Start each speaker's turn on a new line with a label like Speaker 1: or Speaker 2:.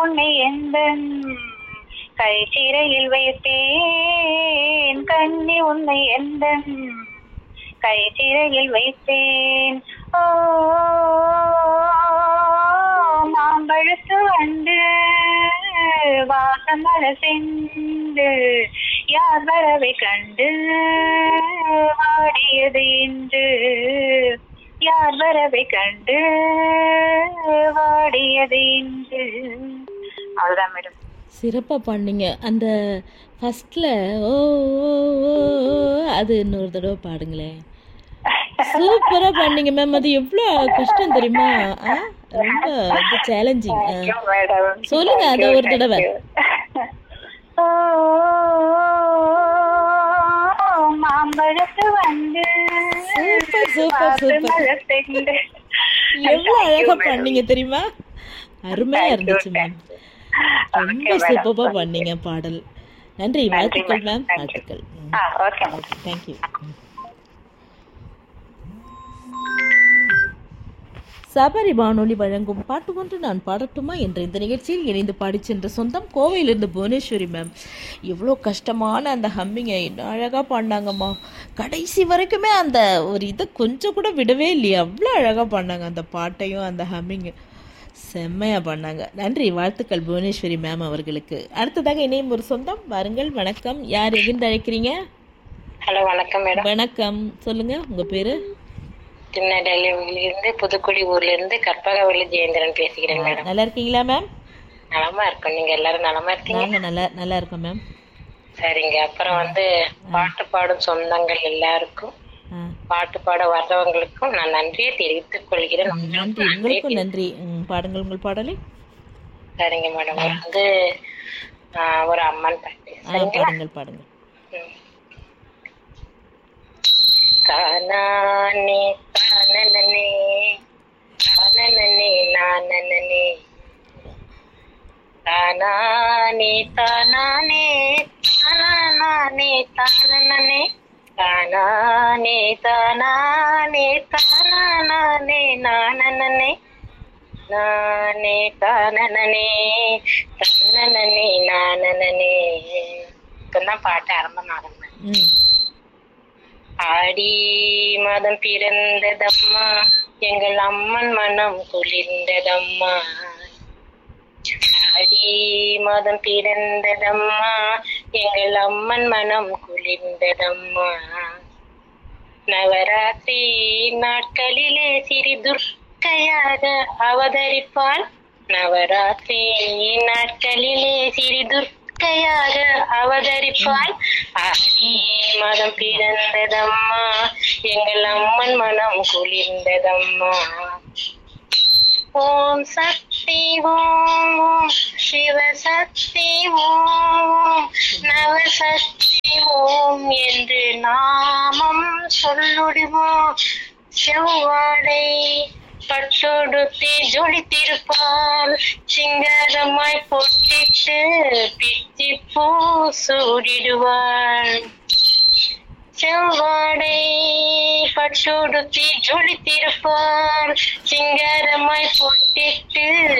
Speaker 1: உன்னை எந்த கை சிறையில் வைத்தேன் கண்ணி உன்னை எந்த கை சிறையில் வைத்தேன் ஓ மாம்பழுத்து வந்து வாசமல சென்று யார் வரவை கண்டு வாடியது இன்று யார் வரவை கண்டு வாடியது இன்று அவ்வளவுதான் மேடம்
Speaker 2: சிறப்பாக பண்ணீங்க அந்த ஃபஸ்ட்டில் ஓ ஓ, ஓ, ஓ, அது இன்னொரு தடவை பாடுங்களேன் சூப்பராக பண்ணீங்க மேம் அது எவ்வளோ கஷ்டம் தெரியுமா ஆ ரொம்ப இது சேலஞ்சிங்
Speaker 1: மேடம்
Speaker 2: சொல்லுங்க அதை ஒரு தடவை
Speaker 1: மாம்பழத்து வந்து
Speaker 2: சூப்பர் சூப்பர் சூப்பர்
Speaker 1: மலர்ந்தெண்டு.
Speaker 2: எவ்வளோ அழகாக பண்ணீங்க தெரியுமா அருமையாக இருந்துச்சு மேம் ரொம்ப சூப்பராக பண்ணீங்க பாடல் நன்றி வாழ்த்துக்கள் மேம் வாழ்த்துக்கள்
Speaker 1: ஆ ஓகே மேடம்
Speaker 2: தேங்க்யூ சபரி வானொலி வழங்கும் பாட்டு ஒன்று நான் பாடட்டுமா என்ற இந்த நிகழ்ச்சியில் இணைந்து பாடிச் சென்ற சொந்தம் கோவையிலிருந்து புவனேஸ்வரி மேம் எவ்வளோ கஷ்டமான அந்த ஹம்மிங்கை என்ன அழகாக பாடினாங்கம்மா கடைசி வரைக்குமே அந்த ஒரு இதை கொஞ்சம் கூட விடவே இல்லையா அவ்வளோ அழகாக பாடினாங்க அந்த பாட்டையும் அந்த ஹம்மிங்கு செம்மையாக பண்ணாங்க நன்றி வாழ்த்துக்கள் புவனேஸ்வரி மேம் அவர்களுக்கு அடுத்ததாக இணையும் ஒரு சொந்தம் வாருங்கள் வணக்கம் யார் எங்கிருந்து அழைக்கிறீங்க
Speaker 3: ஹலோ வணக்கம் மேடம்
Speaker 2: வணக்கம் சொல்லுங்க உங்க பேரு
Speaker 3: திருநெல்வேலியிலிருந்து புதுக்குடி ஊர்ல இருந்து கற்பகவல்லி ஜெயேந்திரன் பேசுகிறேன் மேடம்
Speaker 2: நல்லா இருக்கீங்களா மேம்
Speaker 3: நலமா இருக்கோம் நீங்க எல்லாரும் நலமா இருக்கீங்க
Speaker 2: நாங்க நல்லா நல்லா இருக்கோம் மேம்
Speaker 3: சரிங்க அப்புறம் வந்து பாட்டு பாடும் சொந்தங்கள் எல்லாருக்கும்
Speaker 2: ஆ
Speaker 3: பாட்டு பாட வர்றவங்களுக்கும் நான் நன்றியை தெரிவித்துக் கொள்கிறேன்
Speaker 2: நன்றி உங்களுக்கும் நன்றி ம், பாடுங்கள் உங்கள் பாடலை
Speaker 3: சரிங்க மேடம் வந்து ஆ, ஒரு அம்மன் பாட்டு
Speaker 2: ஆ பாடுங்கள் பாடுங்கள்
Speaker 3: தானானே தானனே தானனே நானனே தானானே தானானே தானானே தானனே தானானே தானானே தானானே நானனே நானே தானனே தன்னனே நானனே இப்பதான் பாட்டு ஆரம்பம் ஆகும்
Speaker 2: ம்
Speaker 3: ஆடி மாதம் பிறந்ததம்மா எங்கள் அம்மன் மனம் குளிர்ந்ததம்மா ஆடி மாதம் பிறந்ததம்மா எங்கள் அம்மன் மனம் குளிர்ந்ததம்மா நவராத்திரி நாட்களிலே சிறி துர்க்கையாக அவதரிப்பாள் நவராத்திரி நாட்களிலே சிறி துர்க்கையாக அவதரிப்பாள் ஆடி மதம் பிறந்ததம்மா எங்கள் அம்மன் மனம் குளிர்ந்ததம்மா ஓம் சக்தி ஓம் ஓம் சிவ சக்தி ஓம் ஓம் நவசக்தி ஓம் என்று நாமம் சொல்லுடுவோம் செவ்வாடை பட்டொடுத்தி ஜொலித்திருப்பால் சிங்காரமாய் பொட்டிட்டு பிச்சி பூ சூடிடுவாள் செவ்வாடை பட்டுடுத்தி ஜொலித்திருப்பார் சிங்காரமாய் பொட்டிட்டு